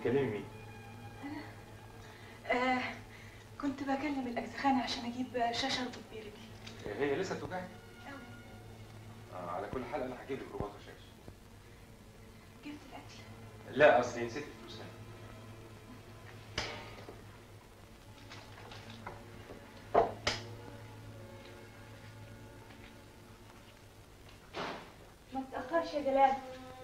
بتكلمي مين؟ آه كنت بكلم الاجزخانه عشان اجيب شاشه اربط بيه رجلي هي لسه بتوجعك؟ آه على كل حال انا هجيب لك رباط رشاش جبت الاكل لا اصلي نسيت الفلوس هنا ما تاخرش يا جلال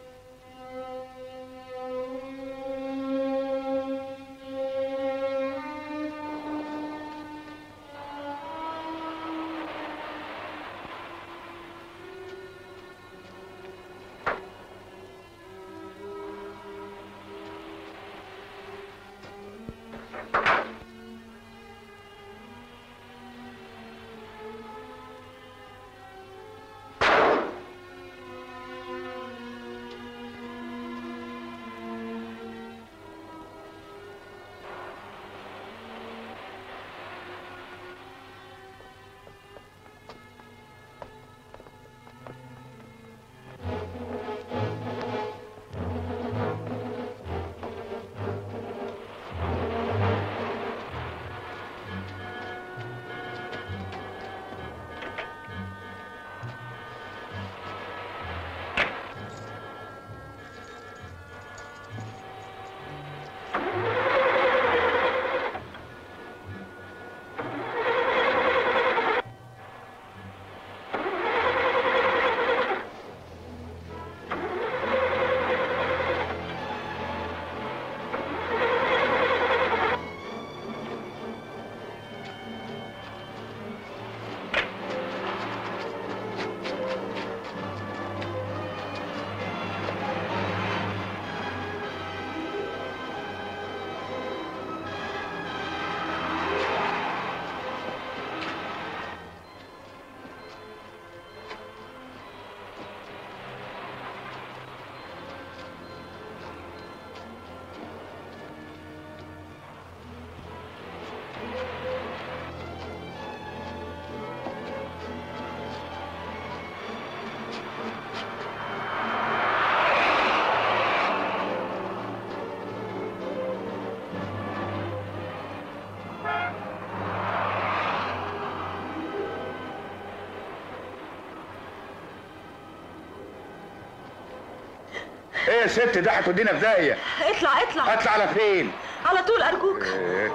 ايه يا ست ده هتودينا في داهيه اطلع اطلع اطلع على فين على طول ارجوك إيه.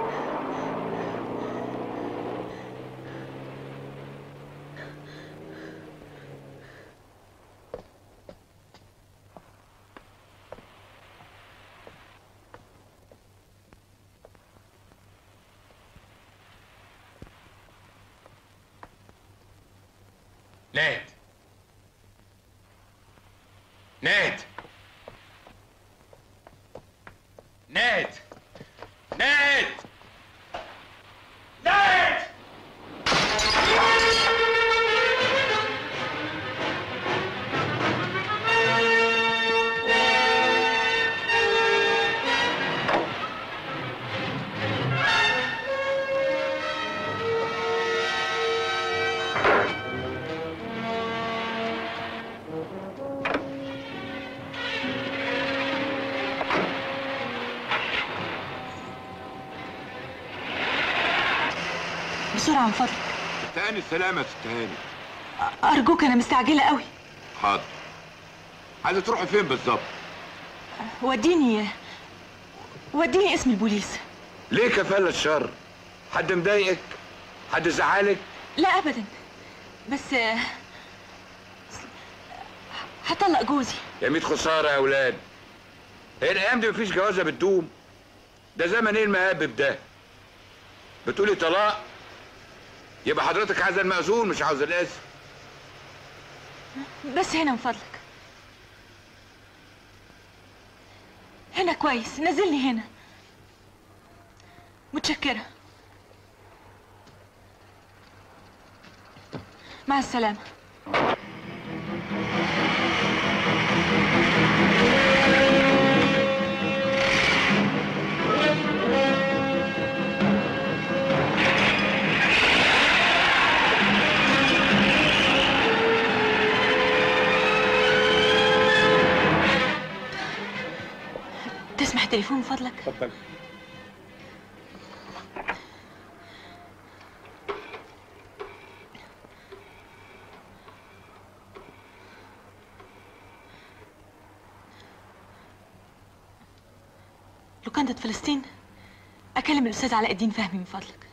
ناد ناد ناد ناد ناد بسرعه من فضلك تاني السلامه يا ست هاني ارجوك انا مستعجله قوي حاضر عايزه تروحي فين بالظبط وديني وديني اسم البوليس ليه كفاله الشر حد مضايقك حد زعلك لا ابدا بس آه، هطلق جوزي يا ميت خساره يا اولاد هي الايام دي مفيش جوازه بتدوم ده زمن ايه المهبب ده بتقولي طلاق يبقى حضرتك عايزه المأذون مش عاوزه الاسم بس هنا من فضلك هنا كويس نزلني هنا متشكرة مع السلامة تسمح التليفون من فضلك اتفضل لوكاندا فلسطين اكلم الاستاذ علاء الدين فهمي من فضلك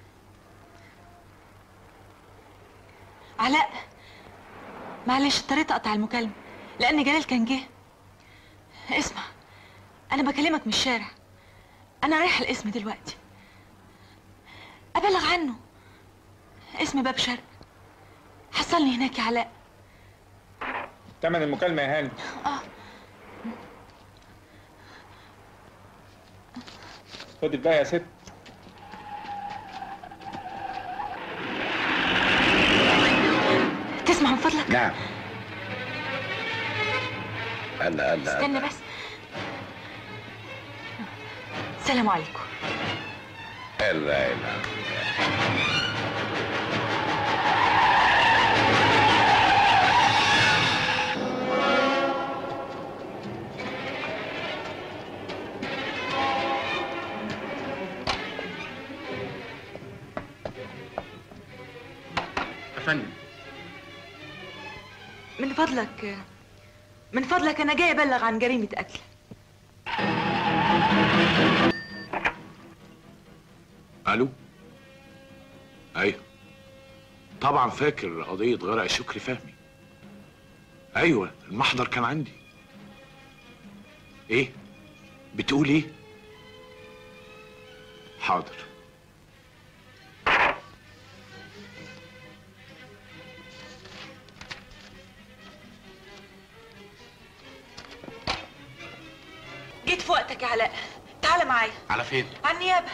علاء معلش اضطريت اقطع المكالمه لان جلال كان جه اسمع انا بكلمك من الشارع انا رايحه الاسم دلوقتي ابلغ عنه اسم باب شرق حصلني هناك يا علاء تمن المكالمة يا هاني اه خدي بقى يا ست تسمع من فضلك نعم هلا هلا استنى بس السلام عليكم هلا هلا يا فندم من فضلك من فضلك انا جاي ابلغ عن جريمه قتل الو ايوه طبعا فاكر قضية غرق شكري فهمي ايوه المحضر كان عندي ايه بتقول ايه حاضر جيت في وقتك يا علاء تعال معايا على فين على النيابه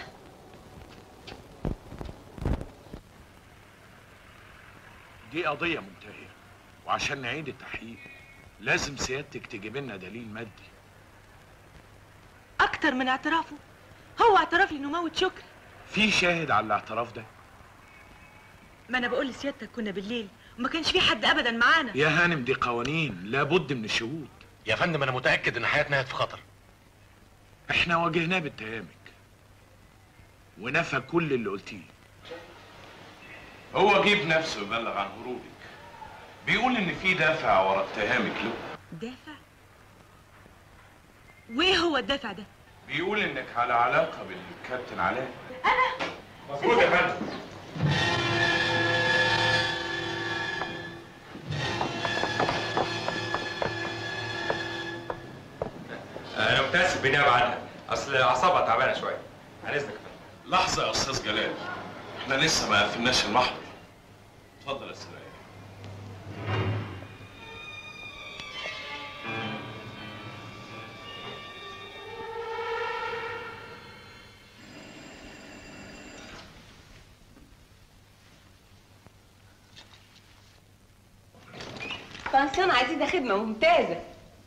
دي قضية منتهية وعشان نعيد التحقيق لازم سيادتك تجيب لنا دليل مادي اكتر من اعترافه هو اعترف لي انه موت شكري في شاهد على الاعتراف ده ما انا بقول لسيادتك كنا بالليل وما كانش في حد ابدا معانا يا هانم دي قوانين لابد من الشهود يا فندم انا متاكد ان حياتنا هي في خطر احنا واجهناه باتهامك ونفى كل اللي قلتيه هو جيب نفسه يبلغ عن هروبك بيقول ان في دافع ورا اتهامك له دافع وايه هو الدافع ده بيقول انك على علاقه بالكابتن علاء انا مظبوط يا فندم انا متاسف بالنيابه عنها اصل اعصابها تعبانه شويه عن اذنك يا فندم لحظه يا استاذ جلال احنا لسه ما قفلناش المحضر اتفضل يا استاذ بنسيون عزيزة خدمة ممتازة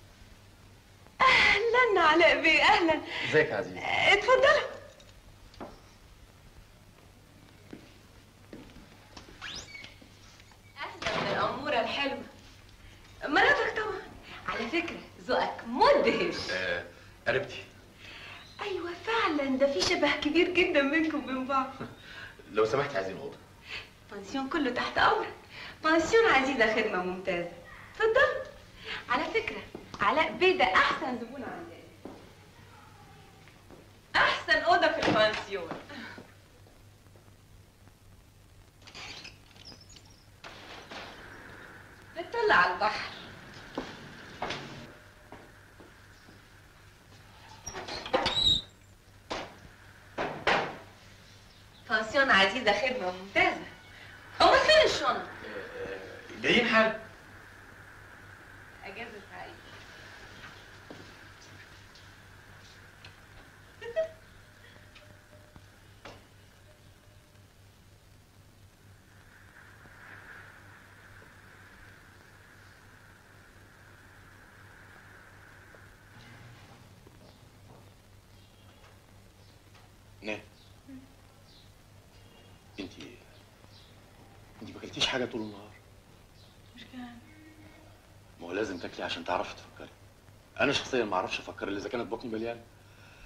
أهلا علاء بيه أهلا ازيك يا عزيز اتفضلوا أهلا بالأمورة الحلوة مراتك طبعا على فكرة ذوقك مدهش قربتي أيوة فعلا ده في شبه كبير جدا بينكم وبين بعض لو سمحتي عايزين اوضه بنسيون كله تحت أمرك بنسيون عزيزة خدمة ممتازة اتفضل على فكرة علاء بيه ده أحسن زبون عندنا أحسن أوضة في البنسيون بتطلع على البحر بنسيون عزيزة خدمة ممتازة أمال فين الشنط؟ جايين حال أجازة سعيدة نعم انت انت ما اكلتيش حاجه طول النهار مش كان ما هو لازم تاكلي عشان تعرفي تفكري انا شخصيا ما اعرفش افكر الا اذا كانت بطني مليانه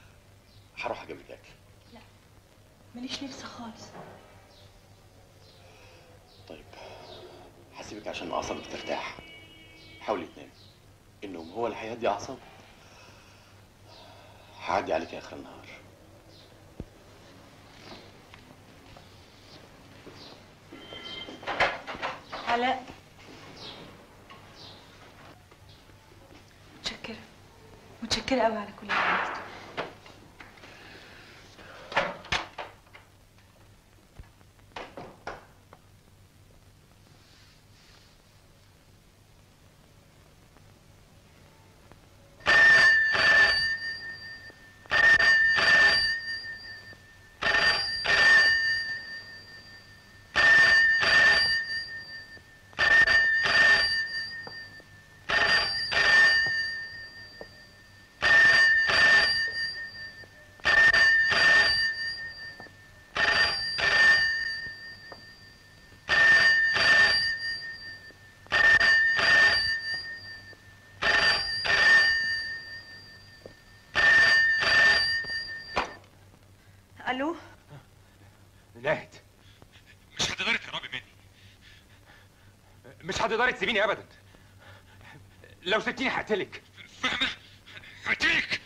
هروح اجيب لك اكل ماليش نفس خالص طيب هسيبك عشان اعصابك ترتاح حاولي تنامي النوم هو اللي هيهدي اعصابك هعدي عليك اخر النهار علاء متشكرة متشكرة قوي على كل اللي عملته الو ناهد مش هتقدري تهربي مني مش هتقدري تسيبيني ابدا لو سبتيني هقتلك فاهمه هقتلك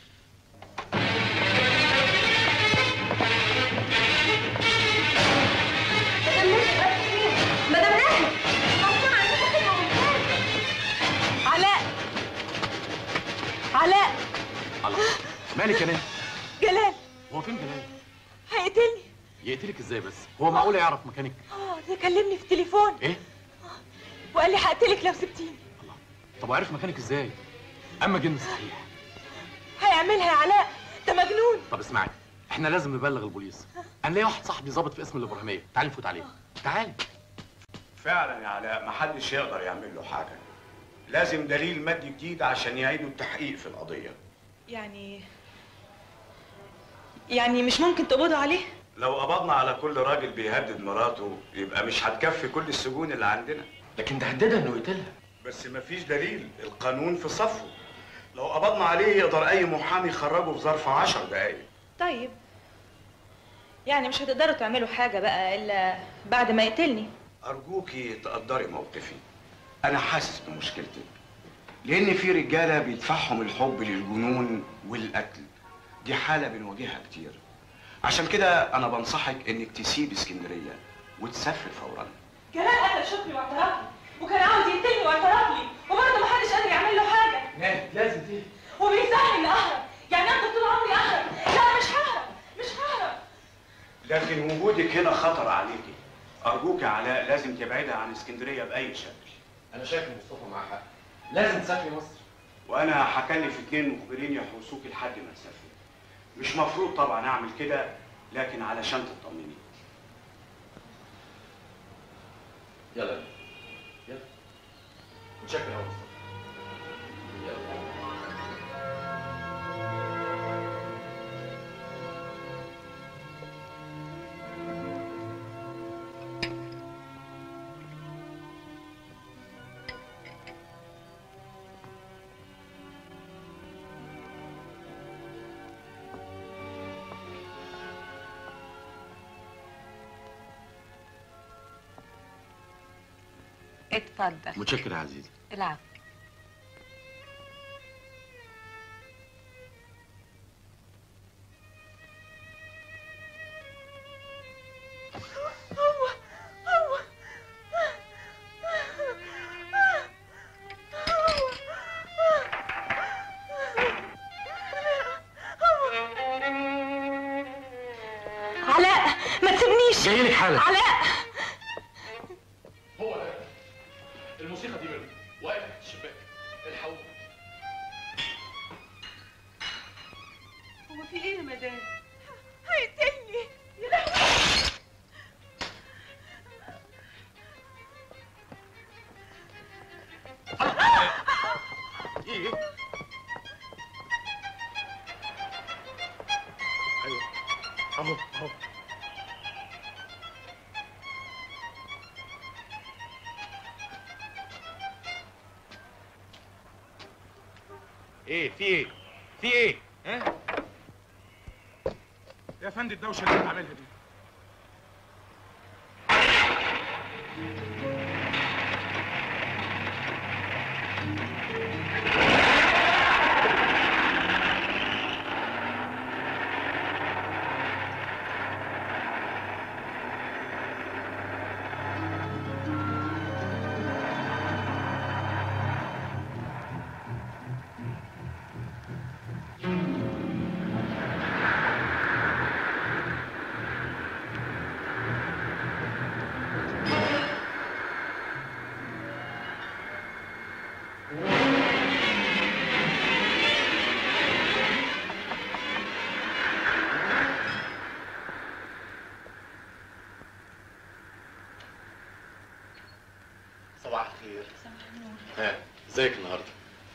مدام ناهد ممنوع عندكم خدمه ممتازه علاء علاء مالك يا ناهد جلال هو فين جلال هيقتلني يقتلك ازاي بس هو معقول يعرف مكانك اه ده كلمني في التليفون ايه وقال لي هقتلك لو سبتيني طب عارف مكانك ازاي اما جن صحيح هيعملها يا علاء ده مجنون طب اسمعي احنا لازم نبلغ البوليس انا ليا واحد صاحبي ظابط في اسم الابراهيميه تعالي نفوت عليه تعالي فعلا يا علاء محدش يقدر يعمل له حاجة لازم دليل مادي جديد عشان يعيدوا التحقيق في القضية يعني يعني مش ممكن تقبضوا عليه لو قبضنا على كل راجل بيهدد مراته يبقى مش هتكفي كل السجون اللي عندنا لكن ده هددها انه يقتلها بس مفيش دليل القانون في صفه لو قبضنا عليه يقدر اي محامي يخرجه في ظرف عشر دقايق طيب يعني مش هتقدروا تعملوا حاجة بقى إلا بعد ما يقتلني ارجوكي تقدري موقفي انا حاسس بمشكلتك لان في رجاله بيدفعهم الحب للجنون والقتل دي حاله بنواجهها كتير عشان كده انا بنصحك انك تسيبي اسكندريه وتسافري فورا جلال قتل شكري واعترف لي وكان عاوز يقتلني واعترف لي وبرضه محدش قادر يعمل له حاجة ناهد لازم تيجي وبينصحني إني أهرب يعني أفضل طول عمري أهرب لا مش ههرب مش ههرب لكن وجودك هنا خطر عليكي ارجوك يا علاء لازم تبعدي عن اسكندريه باي شكل انا شايف ان مصطفى معاه حق لازم تسافري مصر وانا هكلف اتنين مخبرين يحرسوك لحد ما تسافري مش مفروض طبعا اعمل كده لكن علشان تطمني يلا يلا متشكر يا مصطفى يلا اتفضل متشكر يا عزيزي العفو هو هو علاء ما تسيبنيش جاي لك حالا علاء هو ده الموسيقى دي منه واقف تحت الشباك الحقوه هو في ايه يا مدام؟ هيقتلني يا لهوي ايه ايوه اهو اهو ايه في ايه في ايه ها يا فندم الدوشه اللي انت عاملها دي صباح الخير ها ازيك النهارده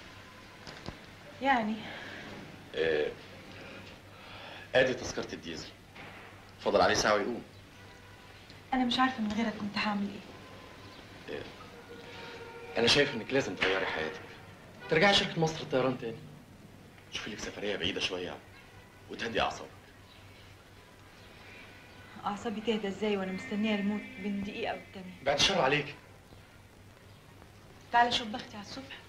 يعني آه، ادي تذكره الديزل فاضل عليه ساعه ويقوم انا مش عارفه من غيرك كنت هعمل ايه انا شايف انك لازم تغيري حياتك ترجعي شركه مصر الطيران تاني شوفي لك سفريه بعيده شويه وتهدي اعصابك اعصابي تهدى ازاي وانا مستنيه الموت بين دقيقه والتانيه بعد الشر عليك تعالى شوف بختي على الصبح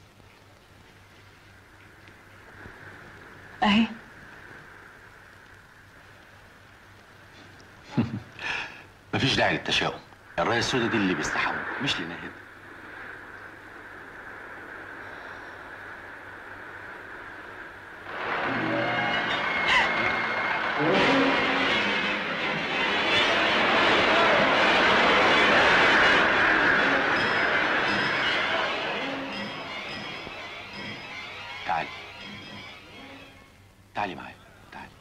اهي مفيش داعي للتشاؤم الرايه السوداء دي اللي بيستحموا مش لناهد تعالي تعالي معايا تعالي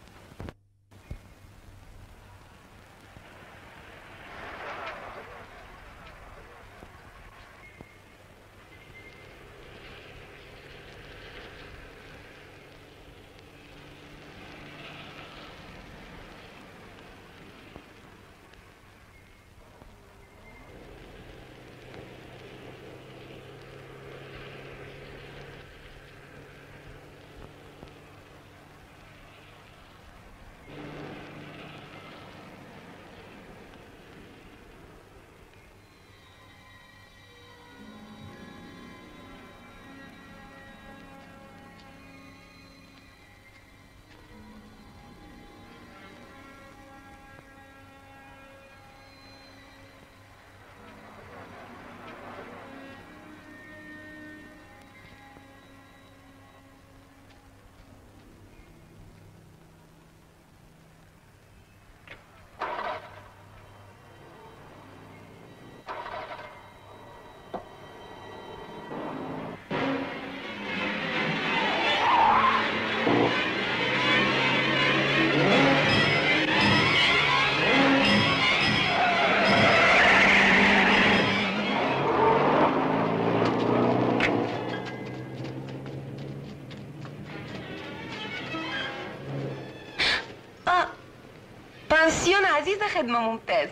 اه بانسيون عزيزة خدمة ممتازة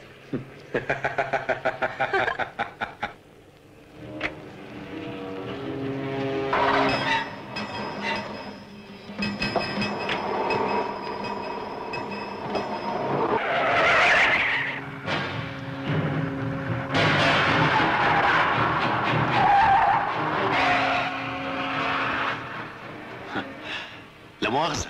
لا مؤاخذة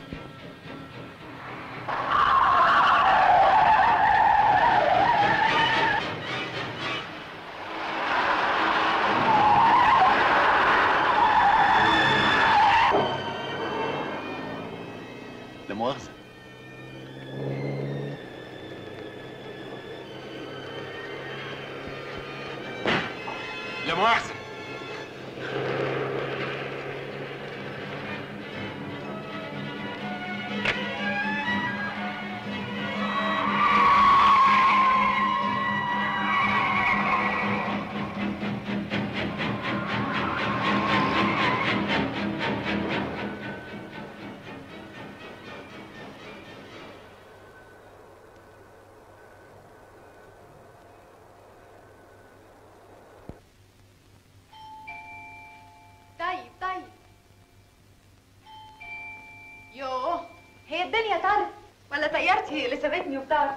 لا مؤاخذة لا مؤاخذة طيب طيب يوه هي الدنيا طارت ولا طيارتي هي اللي سابتني وبتعرف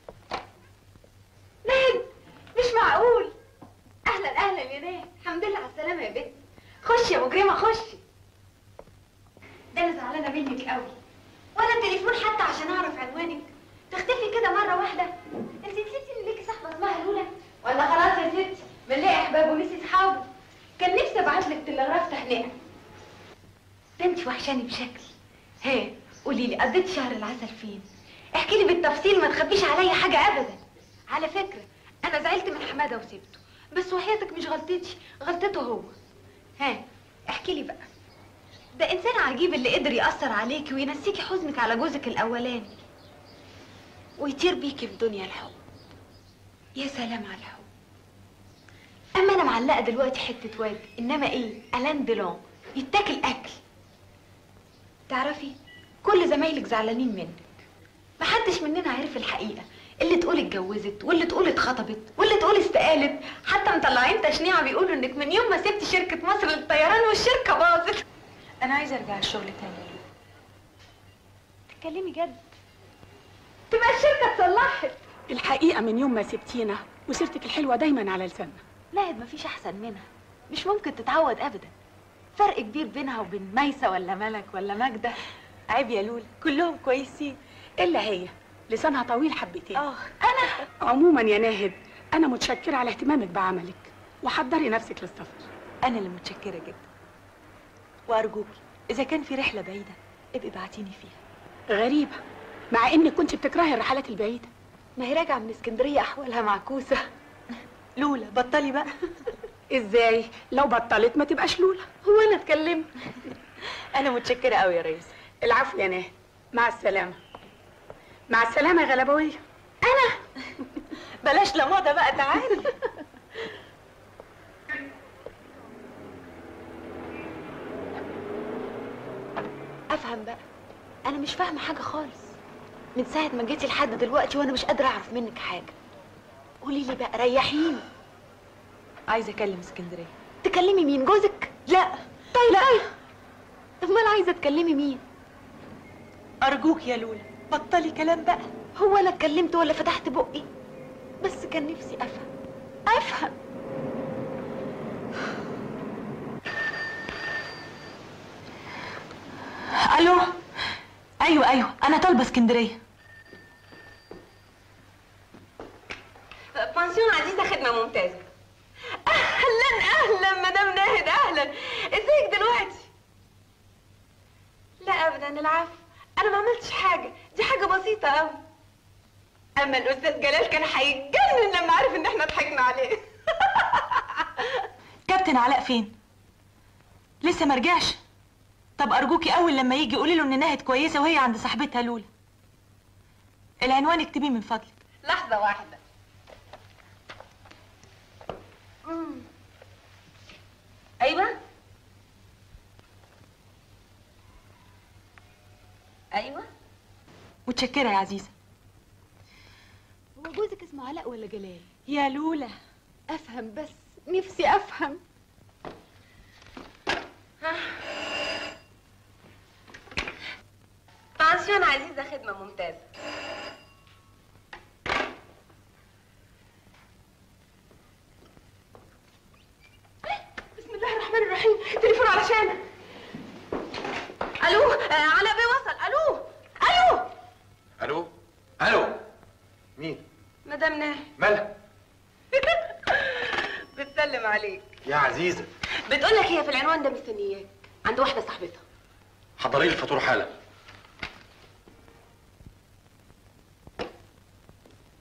ناهد مش معقول اهلا اهلا يا ناهد الحمد لله على السلامه يا بنت خشي يا مجرمه خشي ده انا زعلانه منك قوي ولا التليفون حتى عشان اعرف عنوانك تختفي كده مره واحده انت نسيتي ان ليكي صاحبه اسمها لولا ولا خلاص يا ستي بنلاقي احباب ونسي اصحابه كان نفسي ابعت لك تلغراف تهنئه ده انت وحشاني بشكل ها قولي لي قضيت شهر العسل فين احكي لي بالتفصيل ما تخبيش عليا حاجه ابدا على فكره انا زعلت من حماده وسبته بس وحياتك مش غلطتي غلطته هو ها احكي لي بقى ده انسان عجيب اللي قدر ياثر عليكي وينسيكي حزنك على جوزك الاولاني ويطير بيكي في دنيا الحب يا سلام على الحب اما انا معلقه دلوقتي حته واد انما ايه الان ديلون يتاكل اكل تعرفي كل زمايلك زعلانين منك محدش مننا عرف الحقيقه اللي تقول اتجوزت واللي تقول اتخطبت واللي تقول استقالت حتى مطلعين تشنيعه بيقولوا انك من يوم ما سبت شركه مصر للطيران والشركه باظت انا عايزه ارجع الشغل تاني تتكلمي جد تبقى الشركه اتصلحت الحقيقة من يوم ما سبتينا وسيرتك الحلوة دايما على لساننا ناهد مفيش احسن منها مش ممكن تتعود ابدا فرق كبير بينها وبين ميسة ولا ملك ولا ماجدة عيب يا لولا كلهم كويسين إلا هي لسانها طويل حبتين اه انا عموما يا ناهد أنا متشكرة على اهتمامك بعملك وحضري نفسك للسفر انا اللي متشكره جدا وارجوكي اذا كان في رحله بعيده ابقي ابعتيني فيها غريبة مع إنك كنت بتكرهي الرحلات البعيدة ما هي راجعه من اسكندريه احوالها معكوسه لولا بطلي بقى إزاي لو بطلت ما تبقاش لولا هو انا اتكلمت انا متشكره قوي يا ريس العفو يا ناهد مع السلامة مع السلامة يا غلبوية بلاش لموضه بقى تعالي افهم بقى انا مش فاهمه حاجه خالص من ساعه ما جيتي لحد دلوقتي وانا مش قادره اعرف منك حاجه قولي لي بقى ريحيني عايزه اكلم اسكندريه تكلمي مين جوزك لا طيب لا. طيب امال عايزه تكلمي مين ارجوك يا لولا بطلي كلام بقى هو انا اتكلمت ولا فتحت بقي بس كان نفسي افهم افهم الو ايوه ايوه انا طالبه اسكندريه بانسيون عزيزه خدمه ممتازه اهلا اهلا مدام ناهد اهلا ازيك دلوقتي لا ابدا العفو انا ما عملتش حاجه دي حاجه بسيطه قوي اما الاستاذ جلال كان هيتجنن لما عرف ان احنا ضحكنا عليه كابتن علاء فين لسه ما رجعش طب ارجوكي اول لما يجي قولي له ان ناهد كويسه وهي عند صاحبتها لولا العنوان اكتبيه من فضلك لحظه واحده مم. ايوه ايوه متشكره يا عزيزه هو جوزك اسمه علاء ولا جلال يا لولا افهم بس نفسي افهم بانسيون عزيزة خدمة ممتازة بسم الله الرحمن الرحيم تليفون علشان الو آه علاء بيه وصل الو الو الو الو مين مدام ناهي مالها بتسلم عليك يا عزيزه بتقول لك هي في العنوان ده مستنياك عند واحدة صاحبتها حضري لي الفاتوره حالا